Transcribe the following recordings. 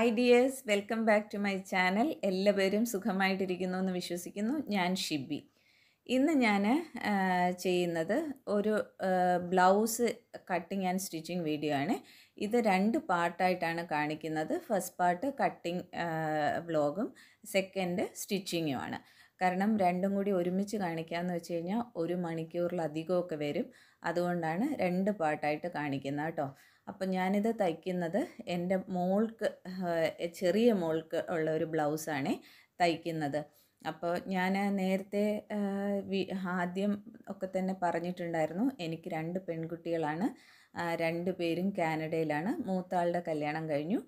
hi dears welcome back to my channel എല്ലാവരും സുഖമായിട്ടിരിക്കുന്നു എന്ന് വിശ്വസിക്കുന്നു ഞാൻ ഷിബി ഇന്ന് ഞാൻ ചെയ്യുന്നത് ഒരു blouse cutting and stitching video ആണ് ഇത് രണ്ട് പാർട്ടായിട്ടാണ് കാണിക്കുന്നത് ഫസ്റ്റ് പാർട്ട് കട്ടിങ് വ്ലോഗും സെക്കൻഡ് സ്റ്റിച്ചിങ്ങുമാണ് കാരണം രണ്ടും കൂടി ഒരുമിച്ച് കാണിക്കാമെന്ന് വെച്ച് കഴിഞ്ഞാൽ ഒരു മണിക്കൂറിലധികമൊക്കെ വരും അതുകൊണ്ടാണ് രണ്ട് പാർട്ടായിട്ട് കാണിക്കുന്നത് കേട്ടോ അപ്പം ഞാനിത് തയ്ക്കുന്നത് എൻ്റെ മോൾക്ക് ചെറിയ മോൾക്ക് ഉള്ള ഒരു ബ്ലൗസാണ് തയ്ക്കുന്നത് അപ്പോൾ ഞാൻ നേരത്തെ ആദ്യം ഒക്കെ തന്നെ പറഞ്ഞിട്ടുണ്ടായിരുന്നു എനിക്ക് രണ്ട് പെൺകുട്ടികളാണ് രണ്ട് പേരും കാനഡയിലാണ് മൂത്താളുടെ കല്യാണം കഴിഞ്ഞു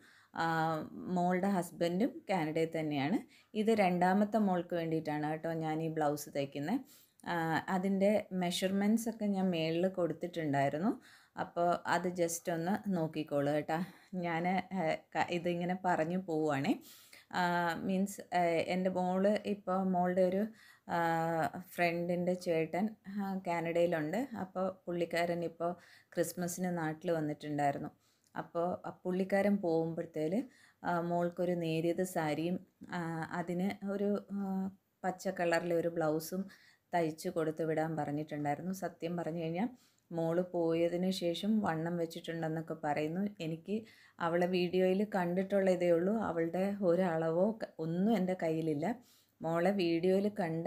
മോളുടെ ഹസ്ബൻഡും കാനഡയിൽ തന്നെയാണ് ഇത് രണ്ടാമത്തെ മോൾക്ക് വേണ്ടിയിട്ടാണ് കേട്ടോ ഞാൻ ഈ ബ്ലൗസ് തയ്ക്കുന്നത് അതിൻ്റെ മെഷർമെൻറ്റ്സ് ഒക്കെ ഞാൻ മേളിൽ കൊടുത്തിട്ടുണ്ടായിരുന്നു അപ്പോൾ അത് ജസ്റ്റ് ഒന്ന് നോക്കിക്കോളൂ കേട്ടോ ഞാൻ ഇതിങ്ങനെ പറഞ്ഞു പോവുകയാണേ മീൻസ് എൻ്റെ മോള് ഇപ്പോൾ മോളുടെ ഒരു ഫ്രണ്ടിൻ്റെ ചേട്ടൻ കാനഡയിലുണ്ട് അപ്പോൾ പുള്ളിക്കാരൻ ഇപ്പോൾ ക്രിസ്മസിന് നാട്ടിൽ വന്നിട്ടുണ്ടായിരുന്നു അപ്പോൾ പുള്ളിക്കാരൻ പോകുമ്പോഴത്തേൽ മോൾക്കൊരു നേരിയത് സാരിയും അതിന് ഒരു പച്ച കളറിലെ ഒരു ബ്ലൗസും തയ്ച്ച് കൊടുത്തു വിടാൻ പറഞ്ഞിട്ടുണ്ടായിരുന്നു സത്യം പറഞ്ഞു കഴിഞ്ഞാൽ മോള് പോയതിന് ശേഷം വണ്ണം വെച്ചിട്ടുണ്ടെന്നൊക്കെ പറയുന്നു എനിക്ക് അവളെ വീഡിയോയിൽ കണ്ടിട്ടുള്ള ഇതേ ഉള്ളൂ അവളുടെ ഒരളവോ ഒന്നും എൻ്റെ കയ്യിലില്ല മോളെ വീഡിയോയിൽ കണ്ട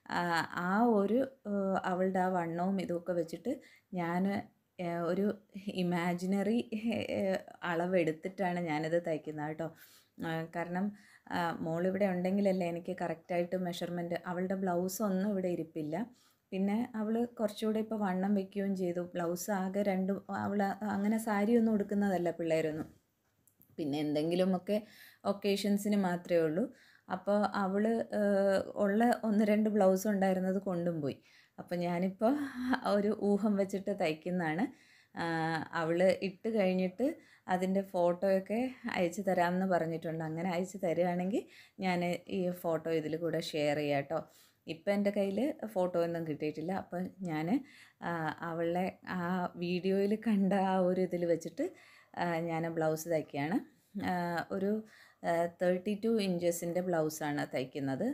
ആ ഒരു അവളുടെ ആ വണ്ണവും ഇതൊക്കെ വെച്ചിട്ട് ഞാൻ ഒരു ഇമാജിനറി അളവെടുത്തിട്ടാണ് ഞാനിത് തയ്ക്കുന്നത് കേട്ടോ കാരണം മോളിവിടെ ഉണ്ടെങ്കിലല്ലേ എനിക്ക് കറക്റ്റായിട്ട് മെഷർമെൻറ്റ് അവളുടെ ബ്ലൗസ് ഒന്നും ഇവിടെ ഇരിപ്പില്ല പിന്നെ അവൾ കുറച്ചുകൂടെ ഇപ്പോൾ വണ്ണം വെക്കുകയും ചെയ്തു ബ്ലൗസ് ആകെ രണ്ട് അവൾ അങ്ങനെ സാരി ഒന്നും ഉടുക്കുന്നതല്ല പിള്ളേരൊന്നും പിന്നെ എന്തെങ്കിലുമൊക്കെ ഒക്കേഷൻസിന് മാത്രമേ ഉള്ളൂ അപ്പോൾ അവൾ ഉള്ള ഒന്ന് രണ്ട് ബ്ലൗസ് ഉണ്ടായിരുന്നത് കൊണ്ടും പോയി അപ്പോൾ ഞാനിപ്പോൾ ഒരു ഊഹം വെച്ചിട്ട് തയ്ക്കുന്നതാണ് അവൾ ഇട്ട് കഴിഞ്ഞിട്ട് അതിൻ്റെ ഫോട്ടോയൊക്കെ അയച്ചു തരാമെന്ന് പറഞ്ഞിട്ടുണ്ട് അങ്ങനെ അയച്ചു തരികയാണെങ്കിൽ ഞാൻ ഈ ഫോട്ടോ ഇതിൽ കൂടെ ഷെയർ ചെയ്യാം കേട്ടോ ഇപ്പം എൻ്റെ കയ്യിൽ ഫോട്ടോ ഒന്നും കിട്ടിയിട്ടില്ല അപ്പം ഞാൻ അവളെ ആ വീഡിയോയിൽ കണ്ട ആ ഒരു ഇതിൽ വെച്ചിട്ട് ഞാൻ ബ്ലൗസ് തയ്ക്കുകയാണ് ഒരു തേർട്ടി ടു ഇഞ്ചസിൻ്റെ ബ്ലൗസാണ് തയ്ക്കുന്നത്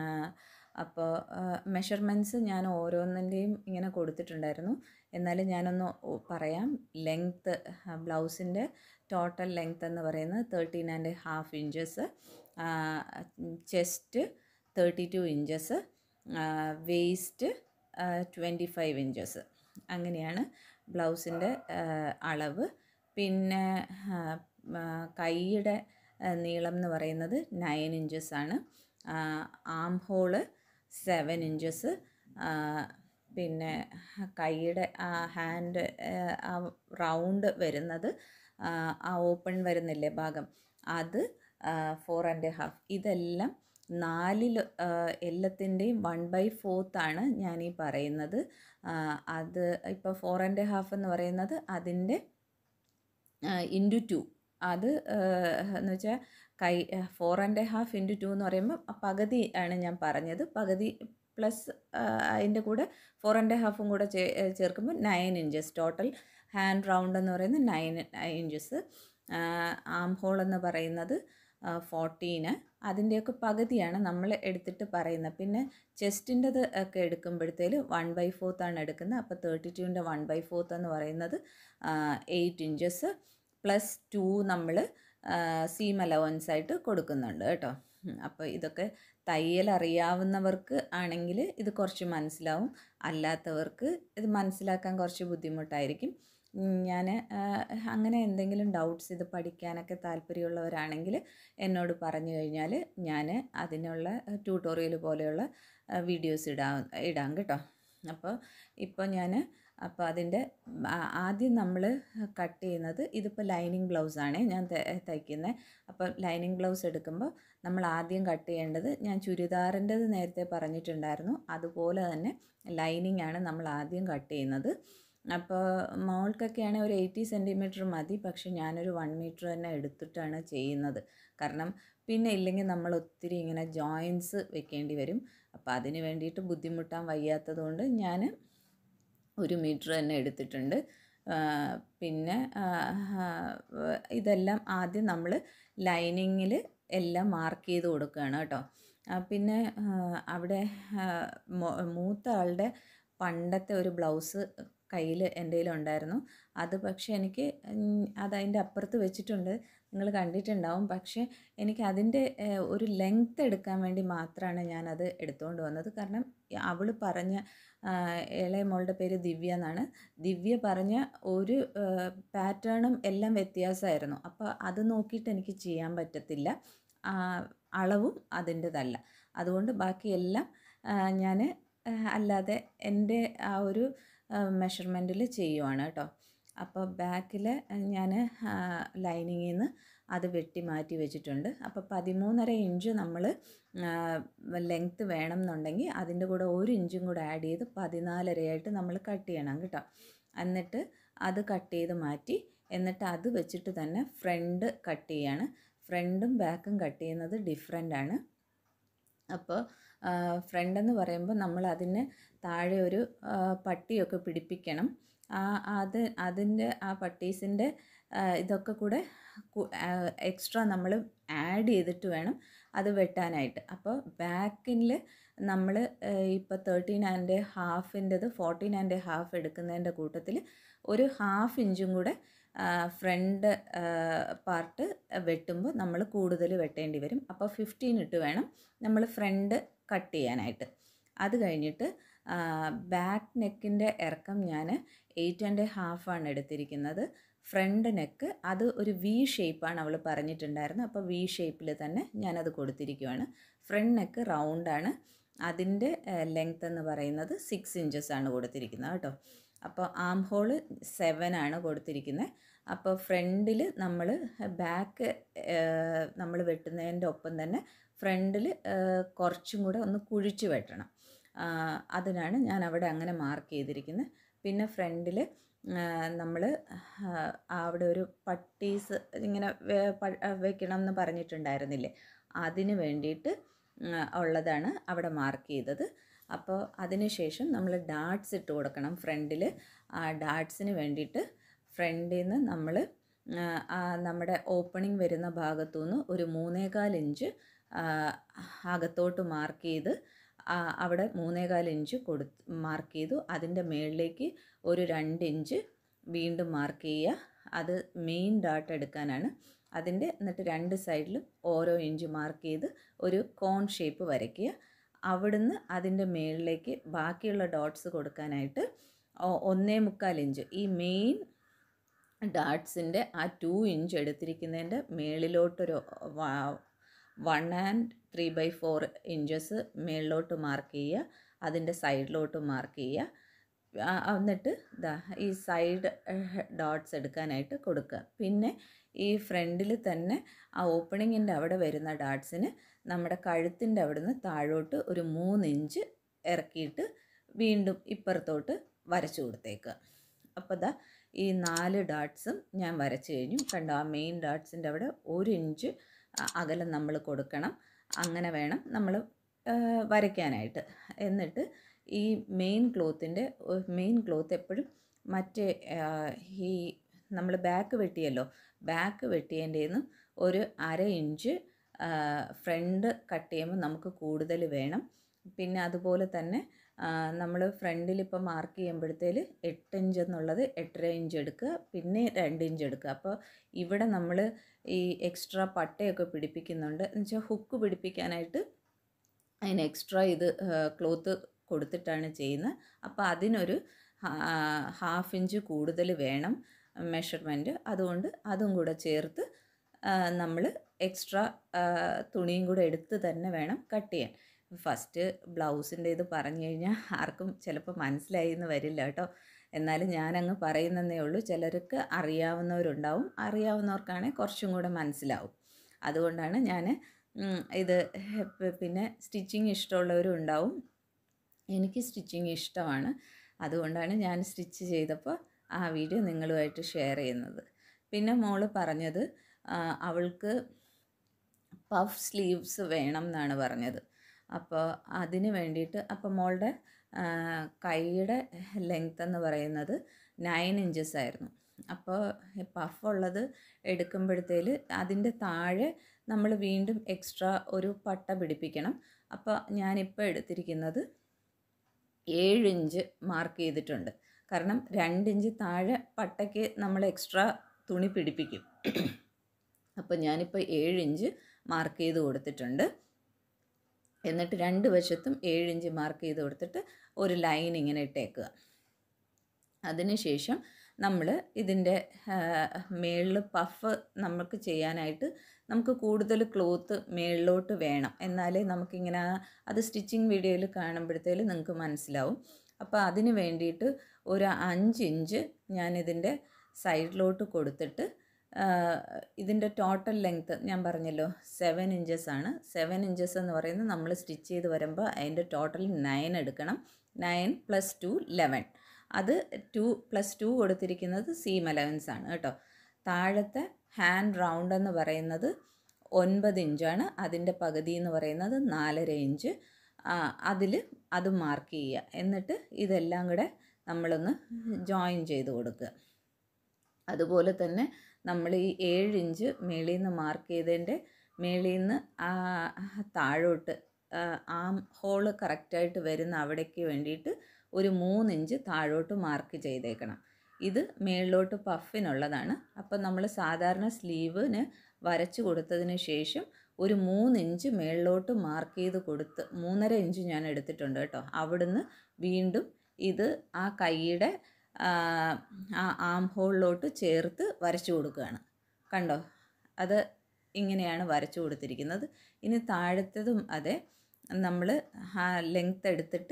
അപ്പോൾ മെഷർമെൻറ്റ്സ് ഞാൻ ഓരോന്നിൻ്റെയും ഇങ്ങനെ കൊടുത്തിട്ടുണ്ടായിരുന്നു എന്നാലും ഞാനൊന്ന് പറയാം ലെങ്ത്ത് ബ്ലൗസിൻ്റെ ടോട്ടൽ ലെങ്ത്ത് എന്ന് പറയുന്നത് thirteen and half inches chest thirty two inches waist twenty five inches അങ്ങനെയാണ് ബ്ലൗസിൻ്റെ അളവ് പിന്നെ കൈയുടെ നീളം എന്ന് പറയുന്നത് നയൻ ഇഞ്ചസ് ആണ് ആം ഹോള് സെവൻ ഇഞ്ചസ് പിന്നെ കൈയുടെ ഹാൻഡ് റൗണ്ട് വരുന്നത് ആ ഓപ്പൺ വരുന്നില്ലേ ഭാഗം അത് ഫോർ ആൻഡ് ഹാഫ് ഇതെല്ലാം നാലിൽ എല്ലാത്തിൻ്റെയും വൺ ബൈ ഫോർത്താണ് ഞാൻ ഈ പറയുന്നത് അത് ഇപ്പോൾ ഫോർ ആൻഡ് ഹാഫ് എന്ന് പറയുന്നത് അതിൻ്റെ ഇൻറ്റു ടു അത് എന്ന് വെച്ചാൽ കൈ four and half into two എന്ന് പറയുമ്പോൾ പകുതി ആണ് ഞാൻ പറഞ്ഞത് പകുതി പ്ലസ് അതിൻ്റെ കൂടെ ഫോർ ആൻഡ് ഹാഫും കൂടെ ചേർക്കുമ്പോൾ nine inches total hand round എന്ന് പറയുന്നത് നയൻ ഇഞ്ചസ് ആം ഹോൾ എന്ന് പറയുന്നത് ഫോർട്ടീന് അതിൻ്റെയൊക്കെ പകുതിയാണ് നമ്മൾ എടുത്തിട്ട് പറയുന്നത് പിന്നെ ചെസ്റ്റിൻ്റെത് ഒക്കെ എടുക്കുമ്പോഴത്തേൽ വൺ ബൈ ഫോർത്ത് ആണ് എടുക്കുന്നത് അപ്പോൾ തേർട്ടി ടുവിൻ്റെ വൺ ബൈ ഫോർത്ത് എന്ന് പറയുന്നത് എയ്റ്റ് ഇഞ്ചസ് പ്ലസ് ടു നമ്മൾ സീം അലവൻസ് ആയിട്ട് കൊടുക്കുന്നുണ്ട് കേട്ടോ അപ്പോൾ ഇതൊക്കെ തയ്യൽ അറിയാവുന്നവർക്ക് ആണെങ്കിൽ ഇത് കുറച്ച് മനസ്സിലാവും അല്ലാത്തവർക്ക് ഇത് മനസ്സിലാക്കാൻ കുറച്ച് ബുദ്ധിമുട്ടായിരിക്കും ഞാൻ അങ്ങനെ എന്തെങ്കിലും ഡൗട്ട്സ് ഇത് പഠിക്കാനൊക്കെ താല്പര്യമുള്ളവരാണെങ്കിൽ എന്നോട് പറഞ്ഞു കഴിഞ്ഞാൽ ഞാൻ അതിനുള്ള ട്യൂട്ടോറിയൽ പോലെയുള്ള വീഡിയോസ് ഇടാം ഇടാം കേട്ടോ അപ്പോൾ ഇപ്പോൾ ഞാൻ അപ്പോൾ അതിൻ്റെ ആദ്യം നമ്മൾ കട്ട് ചെയ്യുന്നത് ഇതിപ്പോൾ ലൈനിങ് ബ്ലൗസാണ് ഞാൻ തയ്ക്കുന്നത് അപ്പോൾ ലൈനിങ് ബ്ലൗസ് എടുക്കുമ്പോൾ നമ്മൾ ആദ്യം കട്ട് ചെയ്യേണ്ടത് ഞാൻ ചുരിദാറിൻ്റെത് നേരത്തെ പറഞ്ഞിട്ടുണ്ടായിരുന്നു അതുപോലെ തന്നെ ലൈനിങ് ആണ് നമ്മൾ ആദ്യം കട്ട് ചെയ്യുന്നത് അപ്പോൾ മോൾക്കൊക്കെയാണെങ്കിൽ ഒരു എയ്റ്റി സെൻറ്റിമീറ്റർ മതി പക്ഷേ ഞാനൊരു വൺ മീറ്റർ തന്നെ എടുത്തിട്ടാണ് ചെയ്യുന്നത് കാരണം പിന്നെ ഇല്ലെങ്കിൽ നമ്മൾ ഒത്തിരി ഇങ്ങനെ ജോയിൻസ് വെക്കേണ്ടി വരും അപ്പോൾ അതിന് വേണ്ടിയിട്ട് ബുദ്ധിമുട്ടാൻ വയ്യാത്തതുകൊണ്ട് ഞാൻ ഒരു മീറ്റർ തന്നെ എടുത്തിട്ടുണ്ട് പിന്നെ ആ, ആ, ഇതെല്ലാം ആദ്യം നമ്മൾ ലൈനിങ്ങിൽ എല്ലാം മാർക്ക് ചെയ്ത് കൊടുക്കുകയാണ് കേട്ടോ ആ, പിന്നെ ആ, അവിടെ ആ, മൊ- മൂത്ത ആളുടെ പണ്ടത്തെ ഒരു ബ്ലൗസ് കയ്യിൽ എൻ്റെ കയ്യിലുണ്ടായിരുന്നു അത് പക്ഷേ എനിക്ക് ഉം, അത് അതിൻ്റെ അപ്പുറത്ത് വെച്ചിട്ടുണ്ട് നിങ്ങൾ കണ്ടിട്ടുണ്ടാവും പക്ഷേ എനിക്ക് അതിൻ്റെ ഏഹ്, ഒരു ലെങ്ത് എടുക്കാൻ വേണ്ടി മാത്രമാണ് ഞാനത് എടുത്തുകൊണ്ട് വന്നത് കാരണം അവൾ പറഞ്ഞ ആ, ഇളയ മോളുടെ പേര് ദിവ്യ എന്നാണ് ദിവ്യ പറഞ്ഞ ഒരു പാറ്റേണും എല്ലാം വ്യത്യാസമായിരുന്നു അപ്പോൾ അത് നോക്കിയിട്ട് എനിക്ക് ചെയ്യാൻ പറ്റത്തില്ല ആ, അളവും അതിൻ്റെതല്ല അതുകൊണ്ട് ബാക്കിയെല്ലാം ഞാൻ അല്ലാതെ എൻ്റെ ആ ഒരു മെഷർമെൻറ്റിൽ ചെയ്യുവാണ് കേട്ടോ അപ്പോൾ ബാക്കിൽ ഞാൻ ലൈനിങ്ങിൽ നിന്ന് അത് വെട്ടി മാറ്റി വെച്ചിട്ടുണ്ട് അപ്പോൾ പതിമൂന്നര ഇഞ്ച് നമ്മൾ ലെങ്ത്ത് വേണം എന്നുണ്ടെങ്കിൽ അതിൻ്റെ കൂടെ ഒരു ഇഞ്ചും കൂടെ ആഡ് ചെയ്ത് പതിനാലരയായിട്ട് നമ്മൾ കട്ട് ചെയ്യണം കേട്ടോ എന്നിട്ട് അത് കട്ട് ചെയ്ത് മാറ്റി എന്നിട്ട് അത് വെച്ചിട്ട് തന്നെ ഫ്രണ്ട് കട്ട് ചെയ്യാണ് ഫ്രണ്ടും ബാക്കും കട്ട് ചെയ്യുന്നത് ഡിഫറെൻ്റ് ആണ് അപ്പോൾ ഫ്രണ്ട് എന്ന് പറയുമ്പോൾ നമ്മൾ അതിന് താഴെ ഒരു ആ, പട്ടിയൊക്കെ പിടിപ്പിക്കണം ആ അത് അതിൻ്റെ ആ പട്ടീസിൻ്റെ ഇതൊക്കെ കൂടെ എക്സ്ട്രാ നമ്മൾ ആഡ് ചെയ്തിട്ട് വേണം അത് വെട്ടാനായിട്ട് അപ്പോൾ ബാക്കിൽ നമ്മൾ ഇപ്പോൾ തേർട്ടീൻ ആൻഡ് ഹാഫിൻ്റെത് ഫോർട്ടീൻ ആൻഡ് ഹാഫ് എടുക്കുന്നതിൻ്റെ കൂട്ടത്തിൽ ഒരു ഹാഫ് ഇഞ്ചും കൂടെ ഫ്രണ്ട് പാർട്ട് വെട്ടുമ്പോൾ നമ്മൾ കൂടുതൽ വെട്ടേണ്ടി വരും അപ്പോൾ ഫിഫ്റ്റീൻ ഇട്ട് വേണം നമ്മൾ ഫ്രണ്ട് കട്ട് ചെയ്യാനായിട്ട് അത് കഴിഞ്ഞിട്ട് ബാക്ക് നെക്കിൻ്റെ ഇറക്കം ഞാൻ എയ്റ്റ് ആൻഡ് ഹാഫാണ് എടുത്തിരിക്കുന്നത് ഫ്രണ്ട് നെക്ക് അത് ഒരു വി ഷേപ്പാണ് അവൾ പറഞ്ഞിട്ടുണ്ടായിരുന്നത് അപ്പോൾ വി ഷേപ്പിൽ തന്നെ ഞാനത് കൊടുത്തിരിക്കുവാണ് ഫ്രണ്ട് നെക്ക് റൗണ്ടാണ് അതിൻ്റെ ലെങ്ത് എന്ന് പറയുന്നത് സിക്സ് ഇഞ്ചസ് ആണ് കൊടുത്തിരിക്കുന്നത് കേട്ടോ അപ്പോൾ ആം ഹോള് സെവൻ ആണ് കൊടുത്തിരിക്കുന്നത് അപ്പോൾ ഫ്രണ്ടിൽ നമ്മൾ ബാക്ക് നമ്മൾ വെട്ടുന്നതിൻ്റെ ഒപ്പം തന്നെ ഫ്രണ്ടിൽ കുറച്ചും കൂടെ ഒന്ന് കുഴിച്ച് വെട്ടണം ആ, അതിനാണ് ഞാൻ അവിടെ അങ്ങനെ മാർക്ക് ചെയ്തിരിക്കുന്നത് പിന്നെ ഫ്രണ്ടിൽ നമ്മൾ അവിടെ ഒരു പട്ടീസ് ഇങ്ങനെ വേ- പ- വെക്കണം എന്ന് പറഞ്ഞിട്ടുണ്ടായിരുന്നില്ലേ അതിന് വേണ്ടിയിട്ട് ഉം, ഉള്ളതാണ് അവിടെ മാർക്ക് ചെയ്തത് അപ്പോൾ അതിനുശേഷം നമ്മൾ ഡാട്ട്സ് ഇട്ട് കൊടുക്കണം ഫ്രണ്ടിൽ ആ ഡാട്ട്സിന് വേണ്ടിയിട്ട് ഫ്രണ്ടിൽ നിന്ന് നമ്മൾ നമ്മുടെ ഓപ്പണിംഗ് വരുന്ന ഭാഗത്തു നിന്ന് ഒരു മൂന്നേകാൽ ഇഞ്ച് ആ, അകത്തോട്ട് മാർക്ക് ചെയ്ത് ആ, അവിടെ മൂന്നേകാൽ ഇഞ്ച് കൊടു മാർക്ക് ചെയ്തു അതിൻ്റെ മുകളിലേക്ക് ഒരു രണ്ട് ഇഞ്ച് വീണ്ടും മാർക്ക് ചെയ്യുക അത് മെയിൻ ഡാട്ട് എടുക്കാനാണ് അതിൻ്റെ എന്നിട്ട് രണ്ട് സൈഡിലും ഓരോ ഇഞ്ച് മാർക്ക് ചെയ്ത് ഒരു കോൺ ഷേപ്പ് വരയ്ക്കുക അവിടുന്ന് അതിൻ്റെ മുകളിലേക്ക് ബാക്കിയുള്ള ഡോട്ട്സ് കൊടുക്കാനായിട്ട് ഒ- ഒന്നേ മുക്കാൽ ഇഞ്ച് ഈ മെയിൻ ഡാട്ട്സിൻ്റെ ആ ടു ഇഞ്ച് എടുത്തിരിക്കുന്നതിൻ്റെ മേളിലോട്ടൊരു one and three by four inches മേളിലോട്ട് മാർക്ക് ചെയ്യുക അതിൻ്റെ സൈഡിലോട്ട് മാർക്ക് ചെയ്യുക ആ, എന്നിട്ട് ദാ ഈ സൈഡ് ഡോട്ട്സ് എടുക്കാനായിട്ട് കൊടുക്കുക പിന്നെ ഈ ഫ്രണ്ടിൽ തന്നെ ആ ഓപ്പണിങ്ങിൻ്റെ അവിടെ വരുന്ന ഡാട്ട്സിന് നമ്മുടെ കഴുത്തിൻ്റെ അവിടുന്ന് താഴോട്ട് ഒരു മൂന്ന് ഇഞ്ച് ഇറക്കിയിട്ട് വീണ്ടും ഇപ്പുറത്തോട്ട് വരച്ചു കൊടുത്തേക്കുക അപ്പോൾ ദാ ഈ നാല് ഡാട്ട്സും ഞാൻ വരച്ചു കഴിഞ്ഞു കണ്ടോ ആ മെയിൻ ഡാട്ട്സിൻ്റെ അവിടെ ഒരു ഇഞ്ച് അ- അകലം നമ്മൾ കൊടുക്കണം അങ്ങനെ വേണം നമ്മൾ വരയ്ക്കാനായിട്ട് എന്നിട്ട് ഈ മെയിൻ ക്ലോത്തിൻ്റെ മെയിൻ ക്ലോത്ത് എപ്പോഴും മറ്റേ ആ, ഈ നമ്മൾ ബാക്ക് വെട്ടിയല്ലോ ബാക്ക് വെട്ടിയതിൻ്റെ നിന്ന് ഒരു അര ഇഞ്ച് ഫ്രണ്ട് കട്ട് ചെയ്യുമ്പോൾ നമുക്ക് കൂടുതൽ വേണം പിന്നെ അതുപോലെ തന്നെ നമ്മൾ ഫ്രണ്ടിൽ ഇപ്പോൾ മാർക്ക് ചെയ്യുമ്പോഴത്തേൽ എട്ട് ഇഞ്ച് എന്നുള്ളത് എട്ടര ഇഞ്ച് എടുക്കുക പിന്നെ രണ്ട് ഇഞ്ച് എടുക്കുക അപ്പോൾ ഇവിടെ നമ്മൾ ഈ എക്സ്ട്രാ പട്ടയൊക്കെ പിടിപ്പിക്കുന്നുണ്ട് എന്ന് വെച്ചാൽ ഹുക്ക് പിടിപ്പിക്കാനായിട്ട് അതിന് എക്സ്ട്രാ ഇത് ക്ലോത്ത് കൊടുത്തിട്ടാണ് ചെയ്യുന്നത് അപ്പോൾ അതിനൊരു ഹാഫ് ഇഞ്ച് കൂടുതൽ വേണം മെഷർമെൻറ്റ് അതുകൊണ്ട് അതും കൂടെ ചേർത്ത് നമ്മൾ എക്സ്ട്രാ തുണിയും കൂടെ എടുത്ത് തന്നെ വേണം കട്ട് ചെയ്യാൻ ഫസ്റ്റ് ബ്ലൗസിൻ്റെ ഇത് പറഞ്ഞു കഴിഞ്ഞാൽ ആർക്കും ചിലപ്പോൾ മനസ്സിലായി എന്ന് വരില്ല കേട്ടോ എന്നാലും ഞാനങ്ങ് പറയുന്നതേ ഉള്ളൂ ചിലർക്ക് അറിയാവുന്നവരുണ്ടാവും അറിയാവുന്നവർക്കാണെങ്കിൽ കുറച്ചും കൂടെ മനസ്സിലാവും അതുകൊണ്ടാണ് ഞാൻ ഇത് പ് പിന്നെ സ്റ്റിച്ചിങ് ഇഷ്ടമുള്ളവരും ഉണ്ടാവും എനിക്ക് സ്റ്റിച്ചിങ് ഇഷ്ടമാണ് അതുകൊണ്ടാണ് ഞാൻ സ്റ്റിച്ച് ചെയ്തപ്പോൾ ആ വീഡിയോ നിങ്ങളുമായിട്ട് ഷെയർ ചെയ്യുന്നത് പിന്നെ മോള് പറഞ്ഞത് ആ, അവൾക്ക് പഫ് സ്ലീവ്സ് വേണം എന്നാണ് പറഞ്ഞത് അപ്പോൾ അതിന് വേണ്ടിയിട്ട് അപ്പോൾ മോളുടെ ആ, കൈയുടെ ലെങ്ത് എന്ന് പറയുന്നത് നയൻ ഇഞ്ചസ് ആയിരുന്നു അപ്പോൾ പഫ് ഉള്ളത് എടുക്കുമ്പോഴത്തേൽ അതിൻ്റെ താഴെ നമ്മൾ വീണ്ടും എക്സ്ട്രാ ഒരു പട്ട പിടിപ്പിക്കണം അപ്പോൾ ഞാനിപ്പോൾ എടുത്തിരിക്കുന്നത് ഏഴ് ഇഞ്ച് മാർക്ക് ചെയ്തിട്ടുണ്ട് കാരണം രണ്ട് ഇഞ്ച് താഴെ പട്ടയ്ക്ക് നമ്മൾ എക്സ്ട്രാ തുണി പിടിപ്പിക്കും അപ്പോൾ ഞാനിപ്പോൾ ഏഴ് ഇഞ്ച് മാർക്ക് ചെയ്ത് കൊടുത്തിട്ടുണ്ട് എന്നിട്ട് രണ്ട് വശത്തും ഏഴ് ഇഞ്ച് മാർക്ക് ചെയ്ത് കൊടുത്തിട്ട് ഒരു ലൈൻ ഇങ്ങനെ ഇട്ടേക്കുക അതിനുശേഷം നമ്മൾ ഇതിൻ്റെ മേളിൽ പഫ് നമുക്ക് ചെയ്യാനായിട്ട് നമുക്ക് കൂടുതൽ ക്ലോത്ത് മേളിലോട്ട് വേണം എന്നാലേ നമുക്കിങ്ങനെ അത് സ്റ്റിച്ചിങ് വീഡിയോയിൽ കാണുമ്പോഴത്തേൽ നിങ്ങൾക്ക് മനസ്സിലാവും അപ്പോൾ അതിന് വേണ്ടിയിട്ട് ഒരു അഞ്ച് ഇഞ്ച് ഞാനിതിൻ്റെ സൈഡിലോട്ട് കൊടുത്തിട്ട് ഇതിൻ്റെ ടോട്ടൽ ലെങ്ത്ത് ഞാൻ പറഞ്ഞല്ലോ സെവൻ ഇഞ്ചസ് ആണ് സെവൻ ഇഞ്ചസ് എന്ന് പറയുന്നത് നമ്മൾ സ്റ്റിച്ച് ചെയ്ത് വരുമ്പോൾ അതിൻ്റെ ടോട്ടൽ നയൻ എടുക്കണം നയൻ പ്ലസ് ടു ലെവൻ അത് ടു പ്ലസ് ടു കൊടുത്തിരിക്കുന്നത് സീം അലവൻസ് ആണ് കേട്ടോ താഴത്തെ ഹാൻഡ് റൗണ്ട് എന്ന് പറയുന്നത് ഒൻപത് ഇഞ്ചാണ് അതിൻ്റെ പകുതി എന്ന് പറയുന്നത് നാലര ഇഞ്ച് അതിൽ അത് മാർക്ക് ചെയ്യുക എന്നിട്ട് ഇതെല്ലാം കൂടെ നമ്മളൊന്ന് ജോയിൻ ചെയ്ത് കൊടുക്കുക അതുപോലെ തന്നെ നമ്മൾ ഈ ഏഴ് ഇഞ്ച് മേളിൽ നിന്ന് മാർക്ക് ചെയ്തതിൻ്റെ മേളിൽ നിന്ന് ആ താഴോട്ട് ആ ഹോള് കറക്റ്റായിട്ട് വരുന്ന അവിടേക്ക് വേണ്ടിയിട്ട് ഒരു മൂന്നിഞ്ച് താഴോട്ട് മാർക്ക് ചെയ്തേക്കണം ഇത് മേളിലോട്ട് പഫിനുള്ളതാണ് അപ്പം നമ്മൾ സാധാരണ സ്ലീവിന് വരച്ച് കൊടുത്തതിന് ശേഷം ഒരു മൂന്നിഞ്ച് മേളിലോട്ട് മാർക്ക് ചെയ്ത് കൊടുത്ത് മൂന്നര ഇഞ്ച് ഞാൻ എടുത്തിട്ടുണ്ട് കേട്ടോ അവിടുന്ന് വീണ്ടും ഇത് ആ കൈയുടെ ആ ആം ഹോളിലോട്ട് ചേർത്ത് വരച്ചു കൊടുക്കുകയാണ് കണ്ടോ അത് ഇങ്ങനെയാണ് വരച്ചു കൊടുത്തിരിക്കുന്നത് ഇനി താഴത്തതും അതെ നമ്മൾ ലെങ്ത് എടുത്തിട്ട്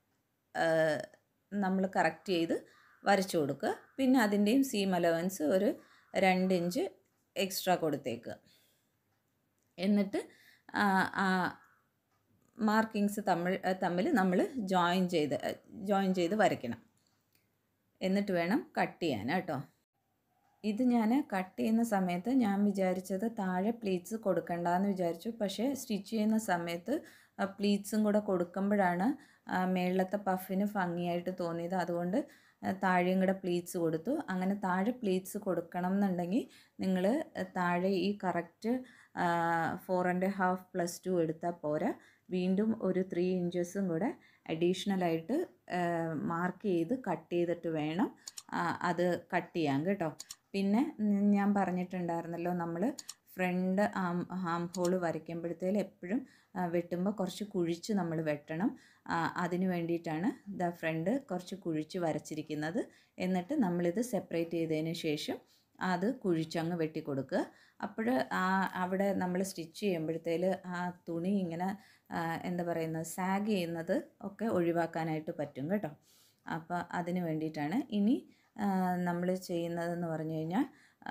നമ്മൾ കറക്റ്റ് ചെയ്ത് വരച്ചു കൊടുക്കുക പിന്നെ അതിൻ്റെയും സീം അലവൻസ് ഒരു രണ്ട് ഇഞ്ച് എക്സ്ട്രാ കൊടുത്തേക്കുക എന്നിട്ട് ആ മാർക്കിങ്സ് തമ്മിൽ തമ്മിൽ നമ്മൾ ജോയിൻ ചെയ്ത് ജോയിൻ ചെയ്ത് വരയ്ക്കണം എന്നിട്ട് വേണം കട്ട് ചെയ്യാൻ കേട്ടോ ഇത് ഞാൻ കട്ട് ചെയ്യുന്ന സമയത്ത് ഞാൻ വിചാരിച്ചത് താഴെ പ്ലീറ്റ്സ് കൊടുക്കണ്ടെന്ന് വിചാരിച്ചു പക്ഷേ സ്റ്റിച്ച് ചെയ്യുന്ന സമയത്ത് പ്ലീറ്റ്സും കൂടെ കൊടുക്കുമ്പോഴാണ് മേളിലത്തെ പഫിന് ഭംഗിയായിട്ട് തോന്നിയത് അതുകൊണ്ട് താഴെയും കൂടെ പ്ലീറ്റ്സ് കൊടുത്തു അങ്ങനെ താഴെ പ്ലീറ്റ്സ് കൊടുക്കണം എന്നുണ്ടെങ്കിൽ നിങ്ങൾ താഴെ ഈ correct four and half plus two എടുത്താൽ പോരാ വീണ്ടും ഒരു ത്രീ ഇഞ്ചസും കൂടെ അഡീഷണലായിട്ട് മാർക്ക് ചെയ്ത് കട്ട് ചെയ്തിട്ട് വേണം അത് കട്ട് ചെയ്യാൻ കേട്ടോ പിന്നെ ഞാൻ പറഞ്ഞിട്ടുണ്ടായിരുന്നല്ലോ നമ്മൾ ഫ്രണ്ട് ആം ആം ഹോള് വരയ്ക്കുമ്പോഴത്തേൽ എപ്പോഴും വെട്ടുമ്പോൾ കുറച്ച് കുഴിച്ച് നമ്മൾ വെട്ടണം അതിന് വേണ്ടിയിട്ടാണ് ദ ഫ്രണ്ട് കുറച്ച് കുഴിച്ച് വരച്ചിരിക്കുന്നത് എന്നിട്ട് നമ്മളിത് സെപ്പറേറ്റ് ചെയ്തതിന് ശേഷം അത് കുഴിച്ചങ്ങ് വെട്ടി കൊടുക്കുക അപ്പോൾ ആ അവിടെ നമ്മൾ സ്റ്റിച്ച് ചെയ്യുമ്പോഴത്തേൽ ആ തുണി ഇങ്ങനെ എന്താ പറയുന്നത് സാഗ് ചെയ്യുന്നത് ഒക്കെ ഒഴിവാക്കാനായിട്ട് പറ്റും കേട്ടോ അപ്പോൾ അതിന് വേണ്ടിയിട്ടാണ് ഇനി നമ്മൾ ചെയ്യുന്നതെന്ന് പറഞ്ഞു കഴിഞ്ഞാൽ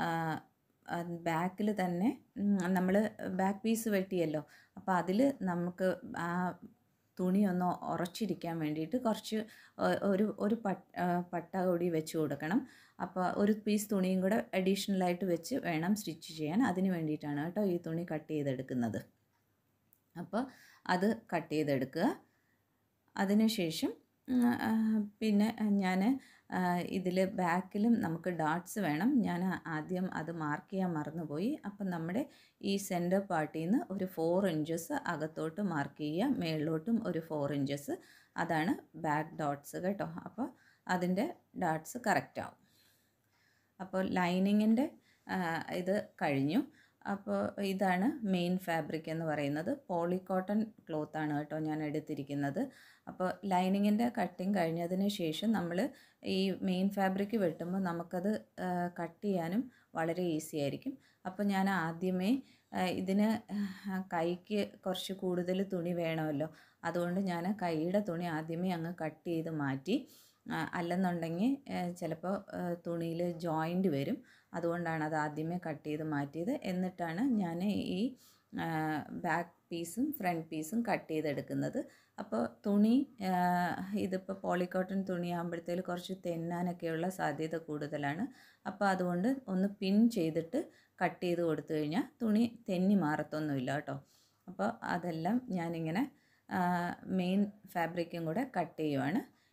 ബാക്കിൽ തന്നെ നമ്മൾ ബാക്ക് പീസ് വെട്ടിയല്ലോ അപ്പോൾ അതിൽ നമുക്ക് ആ തുണി ഒന്ന് ഉറച്ചിരിക്കാൻ വേണ്ടിയിട്ട് കുറച്ച് ഒരു ഒരു പട്ട പട്ട കൂടി വെച്ച് കൊടുക്കണം അപ്പോൾ ഒരു പീസ് തുണിയും കൂടെ അഡീഷണലായിട്ട് വെച്ച് വേണം സ്റ്റിച്ച് ചെയ്യാൻ അതിന് വേണ്ടിയിട്ടാണ് കേട്ടോ ഈ തുണി കട്ട് ചെയ്തെടുക്കുന്നത് അപ്പോൾ അത് കട്ട് ചെയ്തെടുക്കുക അതിനുശേഷം പിന്നെ ഞാൻ ഇതിൽ ബാക്കിലും നമുക്ക് ഡാട്ട്സ് വേണം ഞാൻ ആദ്യം അത് മാർക്ക് ചെയ്യാൻ മറന്നുപോയി അപ്പം നമ്മുടെ ഈ സെൻറ്റർ പാർട്ടിൽ നിന്ന് ഒരു ഫോർ ഇഞ്ചസ് അകത്തോട്ട് മാർക്ക് ചെയ്യുക മേളിലോട്ടും ഒരു ഫോർ ഇഞ്ചസ് അതാണ് ബാക്ക് ഡോട്ട്സ് കേട്ടോ അപ്പോൾ അതിൻ്റെ ഡാട്ട്സ് കറക്റ്റ് ആവും അപ്പോൾ ലൈനിങ്ങിൻ്റെ ഇത് കഴിഞ്ഞു അപ്പോൾ ഇതാണ് മെയിൻ ഫാബ്രിക് എന്ന് പറയുന്നത് പോളിക്കോട്ടൺ ക്ലോത്താണ് കേട്ടോ ഞാൻ എടുത്തിരിക്കുന്നത് അപ്പോൾ ലൈനിങ്ങിൻ്റെ കട്ടിങ് കഴിഞ്ഞതിന് ശേഷം നമ്മൾ ഈ മെയിൻ ഫാബ്രിക് വെട്ടുമ്പോൾ നമുക്കത് കട്ട് ചെയ്യാനും വളരെ ഈസി ആയിരിക്കും അപ്പോൾ ഞാൻ ആദ്യമേ ഇതിന് കൈക്ക് കുറച്ച് കൂടുതൽ തുണി വേണമല്ലോ അതുകൊണ്ട് ഞാൻ കൈയുടെ തുണി ആദ്യമേ അങ്ങ് കട്ട് ചെയ്ത് മാറ്റി അല്ലെന്നുണ്ടെങ്കിൽ ചിലപ്പോൾ തുണിയിൽ ജോയിൻ്റ് വരും അതുകൊണ്ടാണ് അത് ആദ്യമേ കട്ട് ചെയ്ത് മാറ്റിയത് എന്നിട്ടാണ് ഞാൻ ഈ ബാക്ക് പീസും ഫ്രണ്ട് പീസും കട്ട് ചെയ്തെടുക്കുന്നത് അപ്പോൾ തുണി ഇതിപ്പോൾ പോളിക്കോട്ടൺ തുണി ആകുമ്പോഴത്തേൽ കുറച്ച് തെന്നാനൊക്കെയുള്ള സാധ്യത കൂടുതലാണ് അപ്പോൾ അതുകൊണ്ട് ഒന്ന് പിൻ ചെയ്തിട്ട് കട്ട് ചെയ്ത് കൊടുത്തു കഴിഞ്ഞാൽ തുണി തെന്നി മാറത്തൊന്നുമില്ല കേട്ടോ അപ്പോൾ അതെല്ലാം ഞാനിങ്ങനെ മെയിൻ ഫാബ്രിക്കും കൂടെ കട്ട് ചെയ്യുവാണ്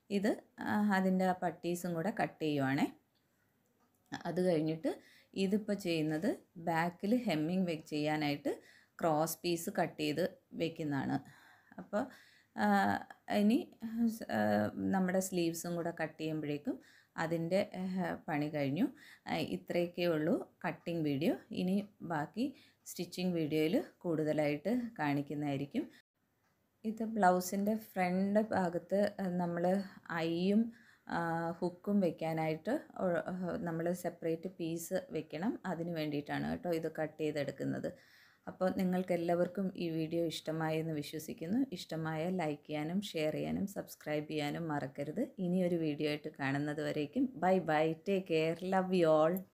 ഇത് അതിൻ്റെ ആ പട്ടീസും കൂടെ കട്ട് ചെയ്യുവാണേ അത് കഴിഞ്ഞിട്ട് ഇതിപ്പോൾ ചെയ്യുന്നത് ബാക്കിൽ ഹെമ്മിങ് വെക്ക് ചെയ്യാനായിട്ട് ക്രോസ് പീസ് കട്ട് ചെയ്ത് വെക്കുന്നതാണ് അപ്പോൾ ഇനി നമ്മുടെ സ്ലീവ്സും കൂടെ കട്ട് ചെയ്യുമ്പോഴേക്കും അതിൻ്റെ പണി കഴിഞ്ഞു ഇത്രയൊക്കെ ഉള്ളൂ കട്ടിങ് വീഡിയോ ഇനി ബാക്കി സ്റ്റിച്ചിങ് വീഡിയോയിൽ കൂടുതലായിട്ട് കാണിക്കുന്നതായിരിക്കും ഇത് ബ്ലൗസിൻ്റെ ഫ്രണ്ട് ഭാഗത്ത് നമ്മൾ ഐയും ഹുക്കും വെക്കാനായിട്ട് നമ്മൾ സെപ്പറേറ്റ് പീസ് വെക്കണം അതിന് വേണ്ടിയിട്ടാണ് കേട്ടോ ഇത് കട്ട് ചെയ്തെടുക്കുന്നത് അപ്പോൾ നിങ്ങൾക്ക് എല്ലാവർക്കും ഈ വീഡിയോ ഇഷ്ടമായി എന്ന് വിശ്വസിക്കുന്നു ഇഷ്ടമായ ലൈക്ക് ചെയ്യാനും ഷെയർ ചെയ്യാനും സബ്സ്ക്രൈബ് ചെയ്യാനും മറക്കരുത് ഇനിയൊരു വീഡിയോ ആയിട്ട് കാണുന്നത് വരേക്കും bye bye take care love you all